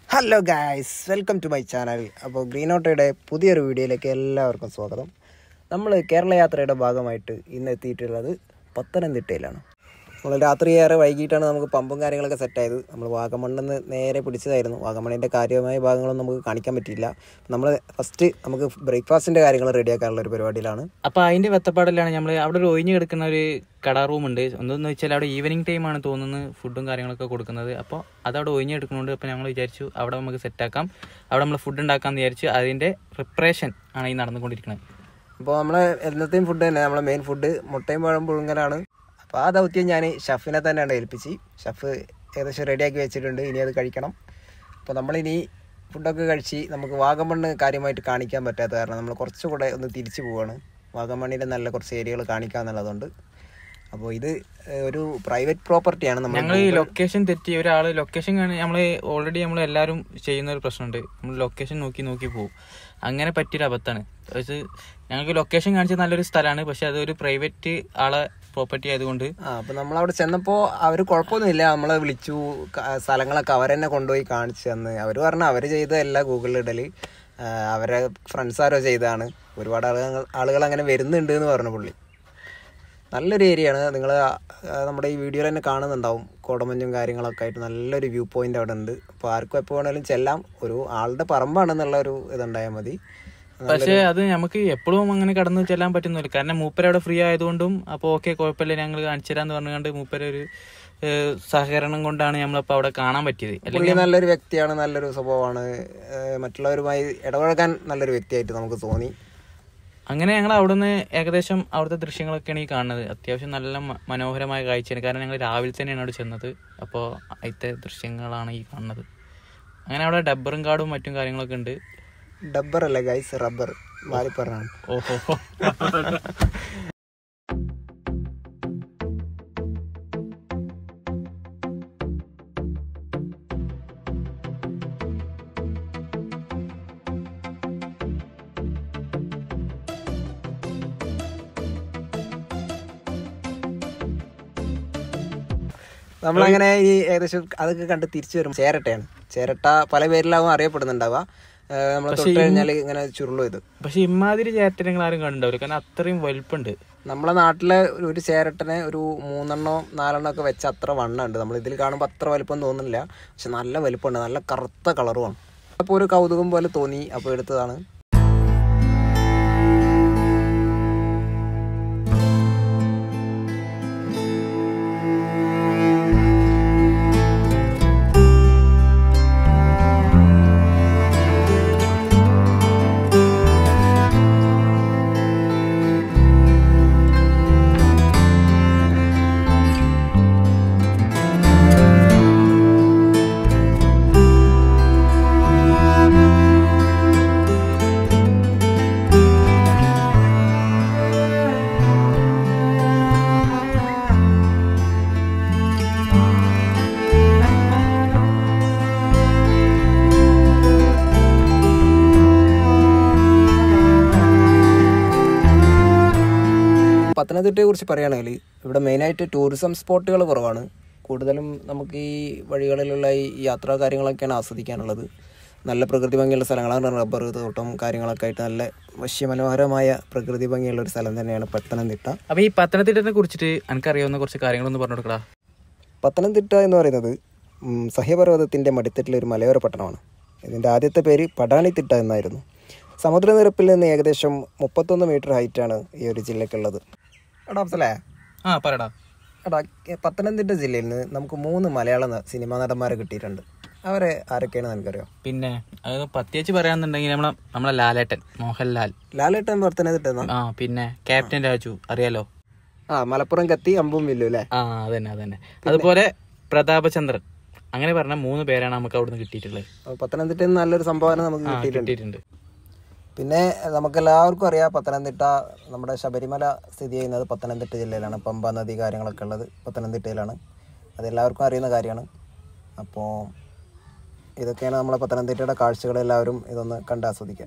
hello guys welcome to my channel അപ്പോൾ green ഓട്ടോയുടെ പുതിയൊരു വീഡിയോയിലേക്ക് എല്ലാവർക്കും സ്വാഗതം നമ്മൾ കേരള യാത്രയുടെ ഭാഗമായിട്ട് ഇന്ന് എത്തിയിട്ടുള്ളത് പത്തനംതിട്ടയിലാണ് നമ്മൾ രാത്രി ഏറെ വൈകിട്ടാണ് നമുക്ക് പമ്പും കാര്യങ്ങളൊക്കെ സെറ്റായത് നമ്മൾ വാഗമണ്ണിൽ നിന്ന് നേരെ പിടിച്ചതായിരുന്നു വാഗമണ്ണിൻ്റെ കാര്യമായ ഭാഗങ്ങളൊന്നും നമുക്ക് കാണിക്കാൻ പറ്റിയില്ല നമ്മൾ ഫസ്റ്റ് നമുക്ക് ബ്രേക്ക്ഫാസ്റ്റിൻ്റെ കാര്യങ്ങൾ റെഡിയാക്കാനുള്ള ഒരു പരിപാടിയിലാണ് അപ്പൊ അതിന്റെ വെത്തപ്പാടിലാണ് നമ്മൾ അവിടെ ഒരു ഒഴിഞ്ഞു കിടക്കുന്ന ഒരു കട റൂം ഉണ്ട് എന്തെന്ന് വെച്ചാൽ അവിടെ ഈവനിങ് ടൈം ആണ് തോന്നുന്നത് ഫുഡും കാര്യങ്ങളൊക്കെ കൊടുക്കുന്നത് അപ്പോൾ അത് അവിടെ ഒഴിഞ്ഞു കിടക്കുന്നുണ്ട് അപ്പോൾ ഞങ്ങൾ വിചാരിച്ചു അവിടെ നമുക്ക് സെറ്റാക്കാം അവിടെ നമ്മൾ ഫുഡ് ഉണ്ടാക്കാന്ന് വിചാരിച്ചു അതിന്റെ പ്രിപ്പറേഷൻ ആണ് ഈ നടന്നുകൊണ്ടിരിക്കുന്നത് അപ്പോൾ നമ്മൾ എന്നത്തെയും ഫുഡ് തന്നെ നമ്മളെ മെയിൻ ഫുഡ് മുട്ടയും പഴം പുഴുങ്ങലാണ് അപ്പോൾ ആ ദൗത്യം ഞാൻ ഷെഫിനെ തന്നെയാണ് ഏൽപ്പിച്ച് ഷെഫ് ഏകദേശം റെഡിയാക്കി വെച്ചിട്ടുണ്ട് ഇനി അത് കഴിക്കണം അപ്പോൾ നമ്മളിനി ഫുഡൊക്കെ കഴിച്ച് നമുക്ക് വാഗമണ്ണ് കാര്യമായിട്ട് കാണിക്കാൻ പറ്റാത്ത കാരണം നമ്മൾ കുറച്ചുകൂടെ ഒന്ന് തിരിച്ചു പോവാണ് വാഗമണ്ണിൻ്റെ നല്ല കുറച്ച് ഏരിയകൾ കാണിക്കാമെന്നുള്ളതുകൊണ്ട് അപ്പോൾ ഇത് ഏഹ്, ഒരു പ്രൈവറ്റ് പ്രോപ്പർട്ടിയാണ് നമ്മൾ ഞങ്ങൾ ഈ ലൊക്കേഷൻ തെറ്റി ഒരാൾ ലൊക്കേഷൻ കാണി നമ്മൾ ഓൾറെഡി നമ്മൾ എല്ലാവരും ചെയ്യുന്ന ഒരു പ്രശ്നമുണ്ട് നമ്മൾ ലൊക്കേഷൻ നോക്കി നോക്കി പോകും അങ്ങനെ പറ്റിയൊരു അബദ്ധമാണ് അത് ഞങ്ങൾക്ക് ലൊക്കേഷൻ കാണിച്ച നല്ലൊരു സ്ഥലമാണ് പക്ഷെ അതൊരു പ്രൈവറ്റ് ആളെ പ്രോപ്പർട്ടി ആയതുകൊണ്ട് ആ അപ്പോൾ നമ്മളവിടെ ചെന്നപ്പോൾ അവർ കുഴപ്പമൊന്നുമില്ല നമ്മളെ വിളിച്ചു ക- സ്ഥലങ്ങളൊക്കെ അവരെന്നെ കൊണ്ടുപോയി കാണിച്ചു തന്ന് അവർ പറഞ്ഞു അവർ ചെയ്തതല്ല ഗൂഗിളിൽ ഇടൽ അവരെ ഫ്രണ്ട്സ് ആരോ ചെയ്തതാണ് ഒരുപാട് ആളുകൾ ആളുകൾ അങ്ങനെ വരുന്നുണ്ട് എന്ന് പറഞ്ഞു പുള്ളി നല്ലൊരു ഏരിയ ആണ് നിങ്ങൾ നമ്മുടെ ഈ വീഡിയോയിൽ തന്നെ കാണുന്നുണ്ടാവും കോടമഞ്ഞും കാര്യങ്ങളൊക്കെ ആയിട്ട് നല്ലൊരു വ്യൂ പോയിന്റ് അവിടെ ഉണ്ട് അപ്പോൾ ആർക്കും എപ്പോൾ വേണേലും ചെല്ലാം ഒരു ആളുടെ പറമ്പാണെന്നുള്ള ഒരു ഇതുണ്ടായാൽ മതി പക്ഷേ അത് നമുക്ക് എപ്പോഴും അങ്ങനെ കടന്നു ചെല്ലാൻ പറ്റുന്നില്ല കാരണം മൂപ്പര അവിടെ ഫ്രീ ആയതുകൊണ്ടും അപ്പോൾ ഓക്കെ കുഴപ്പമില്ല ഞങ്ങൾ കാണിച്ചു തരാന്ന് പറഞ്ഞുകൊണ്ട് മൂപ്പര ഒരു ഏഹ്, സഹകരണം കൊണ്ടാണ് നമ്മളിപ്പോൾ അവിടെ കാണാൻ പറ്റിയത് പുള്ളി അല്ലെങ്കിൽ നല്ലൊരു വ്യക്തിയാണ് നല്ലൊരു സ്വഭാവമാണ് ഏഹ് മറ്റുള്ളവരുമായി ഇടപഴകാൻ നല്ലൊരു വ്യക്തിയായിട്ട് നമുക്ക് തോന്നി അങ്ങനെ ഞങ്ങൾ അവിടുന്ന് ഏകദേശം അവിടുത്തെ ദൃശ്യങ്ങളൊക്കെയാണ് ഈ കാണുന്നത് അത്യാവശ്യം നല്ല മ- മനോഹരമായ കാഴ്ചയാണ് കാരണം ഞങ്ങൾ രാവിലെ തന്നെയാണ് അവിടെ ചെന്നത് അപ്പോൾ അതിലത്തെ ദൃശ്യങ്ങളാണ് ഈ കാണുന്നത് അങ്ങനെ അവിടെ ഡബ്ബറും കാടും മറ്റും കാര്യങ്ങളൊക്കെ ഉണ്ട് ഡബ്ബർ അല്ല ഗൈസ് റബ്ബർ മാറിപ്പറാണ് ഓഹോ നമ്മളങ്ങനെ ഈ ഏകദേശം അതൊക്കെ കണ്ട് തിരിച്ചു വരും ചേരട്ടയാണ് ചേരട്ട പല പേരിലാവും അറിയപ്പെടുന്നുണ്ടാവുക നമ്മൾ തൊട്ട് കഴിഞ്ഞാൽ ഇങ്ങനെ ചുരുളു ഇത് പക്ഷെ ഇമാതിരി ചേട്ടൻ നിങ്ങൾ ആരും കണ്ടിട്ടുണ്ടാവില്ല കാരണം അത്രയും വലുപ്പമുണ്ട് നമ്മളെ നാട്ടിലെ ഒരു- ഒരു ചേരട്ടനെ ഒരു മൂന്നെണ്ണോ നാലെണ്ണോ ഒക്കെ വെച്ച അത്ര വണ്ണമുണ്ട് നമ്മൾ ഇതിൽ കാണുമ്പോൾ അത്ര വലുപ്പം തോന്നുന്നില്ല പക്ഷെ നല്ല വലുപ്പമുണ്ട് നല്ല കറുത്ത കളറുമാണ് അപ്പോൾ ഒരു കൗതുകം പോലെ തോന്നി അപ്പോൾ എടുത്തതാണ് പത്തനംതിട്ടയെ കുറിച്ച് പറയുകയാണെങ്കിൽ ഇവിടെ മെയിനായിട്ട് ടൂറിസം സ്പോട്ടുകൾ കുറവാണ് കൂടുതലും നമുക്ക് ഈ വഴികളിലുള്ള ഈ യാത്രാ കാര്യങ്ങളൊക്കെയാണ് ആസ്വദിക്കാനുള്ളത് നല്ല പ്രകൃതി ഭംഗിയുള്ള സ്ഥലങ്ങളാണ് റബ്ബർ തോട്ടം കാര്യങ്ങളൊക്കെ ആയിട്ട് നല്ല വശ്യമനോഹരമായ പ്രകൃതി ഭംഗിയുള്ള ഒരു സ്ഥലം തന്നെയാണ് പത്തനംതിട്ട അപ്പൊ ഈ പത്തനംതിട്ടനെ കുറിച്ചിട്ട് എനിക്കറിയാവുന്ന കുറച്ച് കാര്യങ്ങളൊന്ന് പറഞ്ഞു കൊടുക്കടാ പത്തനംതിട്ട എന്ന് പറയുന്നത് ഉം, സഹ്യപർവ്വതത്തിൻ്റെ മടിത്തട്ടിലെ ഒരു മലയോര പട്ടണമാണ് ഇതിൻ്റെ ആദ്യത്തെ പേര് പടാണിത്തിട്ട എന്നായിരുന്നു സമുദ്രനിരപ്പിൽ നിന്ന് ഏകദേശം മുപ്പത്തൊന്ന് മീറ്റർ ഹൈറ്റാണ് ഈ ഒരു ജില്ലയ്ക്കുള്ളത് എടാ അഫ്സലേ ആ പറയടാ എടാ കെ- പത്തനംതിട്ട ജില്ലയിൽ നിന്ന് നമുക്ക് മൂന്ന് മലയാള ന- സിനിമാ നടന്മാരെ കിട്ടിയിട്ടുണ്ട് അവരെ ആരൊക്കെയാണ് നിനക്കറിയോ പിന്നെ അത് പ്രത്യേകിച്ച് പറയാന്നുണ്ടെങ്കിൽ നമ്മളെ നമ്മളെ ലാലേട്ടൻ മോഹൻലാൽ ലാലേട്ടൻ പത്തനംതിട്ട ആ പിന്നെ ക്യാപ്റ്റൻ രാജു അറിയാലോ ആ മലപ്പുറം കത്തി അമ്പും വില്ലു അല്ലേ ആ അതന്നെ അതന്നെ അതുപോലെ പ്രതാപചന്ദ്രൻ അങ്ങനെ പറഞ്ഞ മൂന്ന് പേരാണ് നമുക്ക് അവിടുന്ന് കിട്ടിയിട്ടുള്ളത് അപ്പോൾ പത്തനംതിട്ടയിൽ നിന്ന് നല്ലൊരു സംഭാവന നമുക്ക് ആ, കിട്ടിയിട്ടുണ്ട് കിട്ടിയിട്ടുണ്ട് പിന്നെ നമുക്കെല്ലാവർക്കും അറിയാം പത്തനംതിട്ട നമ്മുടെ ശബരിമല സ്ഥിതി ചെയ്യുന്നത് പത്തനംതിട്ട ജില്ലയിലാണ് പമ്പ നദി കാര്യങ്ങളൊക്കെ ഉള്ളത് പത്തനംതിട്ടയിലാണ് അതെല്ലാവർക്കും അറിയുന്ന കാര്യമാണ് അപ്പോൾ ഇതൊക്കെയാണ് നമ്മളെ പത്തനംതിട്ടയുടെ കാഴ്ചകൾ എല്ലാവരും ഇതൊന്ന് കണ്ട് ആസ്വദിക്കാം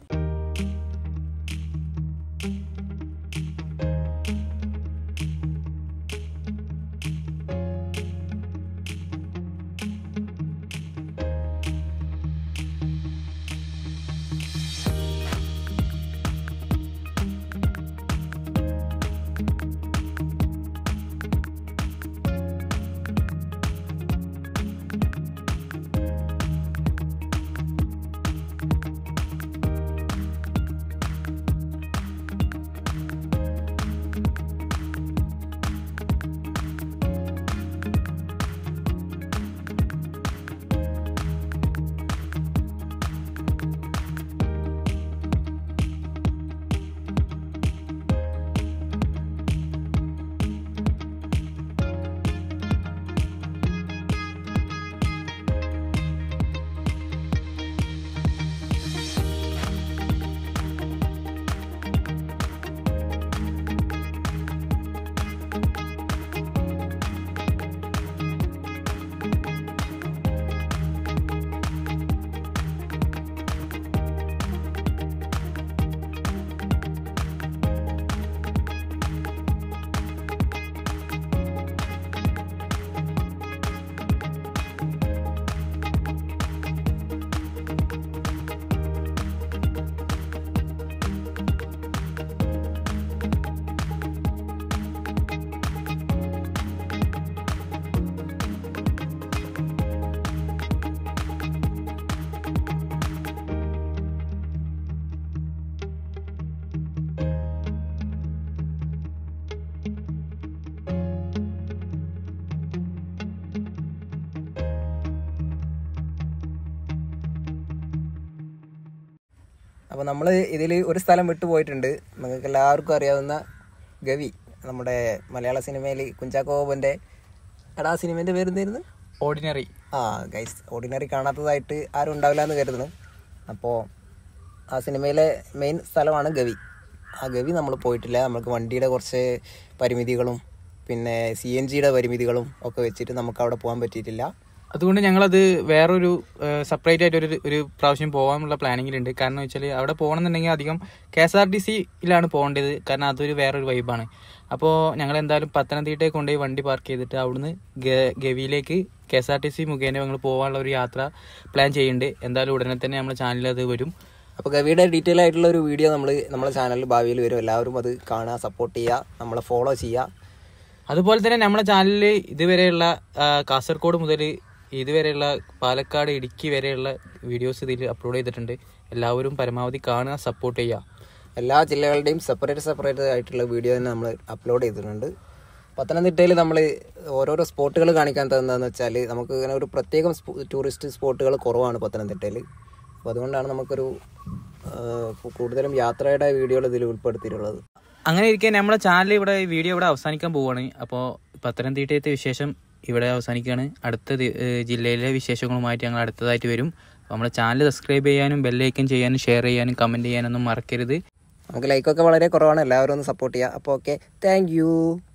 അപ്പോൾ നമ്മൾ ഇതിൽ ഒരു സ്ഥലം വിട്ടു പോയിട്ടുണ്ട് നിങ്ങൾക്ക് എല്ലാവർക്കും അറിയാവുന്ന ഗവി നമ്മുടെ മലയാള സിനിമയിൽ കുഞ്ചാക്കോബൻ്റെ എടാ ആ സിനിമേൻ്റെ പേര് എന്തായിരുന്നു ഓർഡിനറി ആ ഗൈസ് ഓർഡിനറി കാണാത്തതായിട്ട് ആരും ഉണ്ടാവില്ല എന്ന് കരുതുന്നു അപ്പോൾ ആ സിനിമയിലെ മെയിൻ സ്ഥലമാണ് ഗവി ആ ഗവി നമ്മൾ പോയിട്ടില്ല നമുക്ക് വണ്ടിയുടെ കുറച്ച് പരിമിതികളും പിന്നെ സി എൻ ജിയുടെ പരിമിതികളും ഒക്കെ വെച്ചിട്ട് നമുക്ക് അവിടെ പോകാൻ പറ്റിയിട്ടില്ല അതുകൊണ്ട് ഞങ്ങളത് വേറൊരു സെപ്പറേറ്റ് ആയിട്ട് ഒരു ഒരു പ്രാവശ്യം പോകാനുള്ള പ്ലാനിങ്ങിലുണ്ട് കാരണം വെച്ചാൽ അവിടെ പോകണമെന്നുണ്ടെങ്കിൽ അധികം കെ എസ് ആർ ടി സിയിലാണ് പോകേണ്ടത് കാരണം അതൊരു വേറൊരു വൈബാണ് അപ്പോൾ ഞങ്ങൾ എന്തായാലും പത്തനംതിട്ടയിൽ കൊണ്ടുപോയി വണ്ടി പാർക്ക് ചെയ്തിട്ട് അവിടുന്ന് ഗ- ഗവിയിലേക്ക് K S R T C മുഖേന ഞങ്ങൾ പോകാനുള്ള ഒരു യാത്ര പ്ലാൻ ചെയ്യുന്നുണ്ട് എന്തായാലും ഉടനെ തന്നെ നമ്മുടെ ചാനലിൽ അത് വരും അപ്പോൾ ഗവിയുടെ ഡീറ്റെയിൽ ആയിട്ടുള്ള ഒരു വീഡിയോ നമ്മൾ നമ്മുടെ ചാനലിൽ ഭാവിയിൽ വരും എല്ലാവരും അത് കാണുക സപ്പോർട്ട് ചെയ്യുക നമ്മളെ ഫോളോ ചെയ്യുക അതുപോലെ തന്നെ നമ്മുടെ ചാനലിൽ ഇതുവരെയുള്ള ആ, കാസർഗോഡ് മുതൽ ഇതുവരെയുള്ള പാലക്കാട് ഇടുക്കി വരെയുള്ള വീഡിയോസ് ഇതിൽ അപ്ലോഡ് ചെയ്തിട്ടുണ്ട് എല്ലാവരും പരമാവധി കാണുക സപ്പോർട്ട് ചെയ്യുക എല്ലാ ജില്ലകളുടെയും സെപ്പറേറ്റ് സെപ്പറേറ്റ് ആയിട്ടുള്ള വീഡിയോ തന്നെ നമ്മൾ അപ്ലോഡ് ചെയ്തിട്ടുണ്ട് പത്തനംതിട്ടയിൽ നമ്മൾ ഓരോരോ സ്പോട്ടുകൾ കാണിക്കാൻ തന്നതെന്ന് വെച്ചാൽ നമുക്ക് ഇങ്ങനെ ഒരു പ്രത്യേകം ടൂറിസ്റ്റ് സ്പോട്ടുകൾ കുറവാണ് പത്തനംതിട്ടയിൽ അപ്പോൾ അതുകൊണ്ടാണ് നമുക്കൊരു ആ, കൂടുതലും യാത്രയുടെ വീഡിയോകൾ ഇതിൽ ഉൾപ്പെടുത്തിയിട്ടുള്ളത് അങ്ങനെ ഇരിക്കെ നമ്മുടെ ചാനൽ ഇവിടെ ഈ വീഡിയോ ഇവിടെ അവസാനിക്കാൻ പോവുകയാണ് അപ്പോൾ പത്തനംതിട്ടയത്തെ വിശേഷം ഇവിടെ അവസാനിക്കുകയാണ് അടുത്ത ദി- ഏഹ് ജില്ലയിലെ വിശേഷങ്ങളുമായിട്ട് ഞങ്ങൾ അടുത്തതായിട്ട് വരും അപ്പോൾ നമ്മുടെ ചാനൽ സബ്സ്ക്രൈബ് ചെയ്യാനും ബെല്ലൈക്കൻ ചെയ്യാനും ഷെയർ ചെയ്യാനും കമൻറ്റ് ചെയ്യാനൊന്നും മറക്കരുത് നമുക്ക് ലൈക്കൊക്കെ വളരെ കുറവാണ് എല്ലാവരും ഒന്ന് സപ്പോർട്ട് ചെയ്യുക അപ്പോൾ ഓക്കെ താങ്ക്